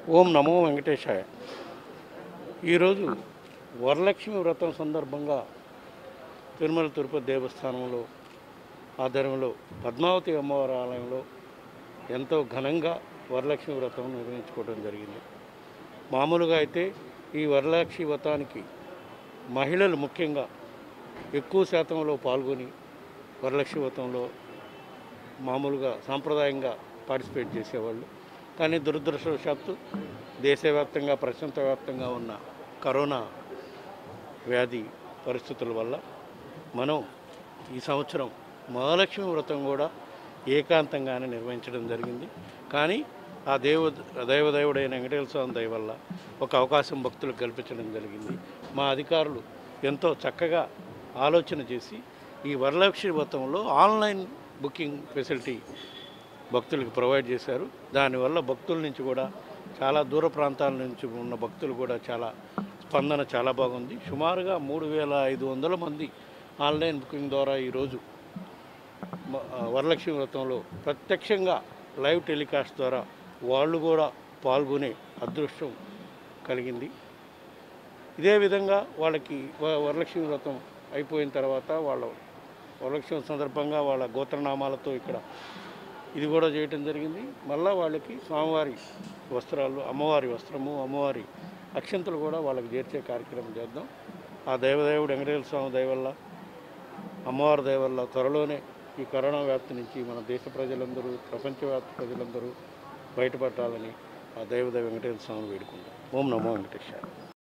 ఓం నమో వెంకటేశాయ ఈరోజు వరలక్ష్మి వ్రతం సందర్భంగా తిరుమల తిరుపతి దేవస్థానంలో ఆధ్వర్యంలో పద్మావతి అమ్మవారి ఆలయంలో ఎంతో ఘనంగా వరలక్ష్మి వ్రతం నిర్వహించుకోవడం జరిగింది మామూలుగా అయితే ఈ వరలక్ష్మి వ్రతానికి మహిళలు ముఖ్యంగా ఎక్కువ శాతంలో పాల్గొని వరలక్ష్మి వ్రతంలో మామూలుగా సాంప్రదాయంగా పార్టిసిపేట్ చేసేవాళ్ళు కానీ దురదృష్టవశాత్తు దేశవ్యాప్తంగా ప్రపంచవ్యాప్తంగా ఉన్న కరోనా వ్యాధి పరిస్థితుల వల్ల మనం ఈ సంవత్సరం మహాలక్ష్మి వ్రతం కూడా ఏకాంతంగానే నిర్వహించడం జరిగింది కానీ ఆ దేవ దైవదేవుడైన వెంకటేశ్వర స్వామి దయ వల్ల ఒక అవకాశం భక్తులకు కల్పించడం జరిగింది మా అధికారులు ఎంతో చక్కగా ఆలోచన చేసి ఈ వరలక్ష్మి వ్రతంలో ఆన్లైన్ బుకింగ్ ఫెసిలిటీ భక్తులకు ప్రొవైడ్ చేశారు దానివల్ల భక్తుల నుంచి కూడా చాలా దూర ప్రాంతాల నుంచి ఉన్న భక్తులు కూడా చాలా స్పందన చాలా బాగుంది సుమారుగా మూడు వేల ఐదు వందల మంది ఆన్లైన్ బుకింగ్ ద్వారా ఈరోజు మ- ఆ, వరలక్ష్మి వ్రతంలో ప్రత్యక్షంగా లైవ్ టెలికాస్ట్ ద్వారా వాళ్ళు కూడా పాల్గొనే అదృష్టం కలిగింది ఇదే విధంగా వాళ్ళకి వ- వరలక్ష్మి వ్రతం అయిపోయిన తర్వాత వాళ్ళ వరలక్ష్మి సందర్భంగా వాళ్ళ గోత్రనామాలతో ఇక్కడ ఇది కూడా చేయటం జరిగింది మళ్ళా వాళ్ళకి స్వామివారి వస్త్రాలు అమ్మవారి వస్త్రము అమ్మవారి అక్షంతలు కూడా వాళ్ళకి చేర్చే కార్యక్రమం చేద్దాం ఆ దేవదేవుడు వెంకటేశ్వర స్వామి దయ వల్ల అమ్మవారి దయ వల్ల త్వరలోనే ఈ కరోనా వ్యాప్తి నుంచి మన దేశ ప్రజలందరూ ప్రపంచవ్యాప్త ప్రజలందరూ బయటపడాలని ఆ దేవదేవ వెంకటేశ్వర స్వామిని వేడుకుంటాం ఓం నమో వెంకటేశ్వర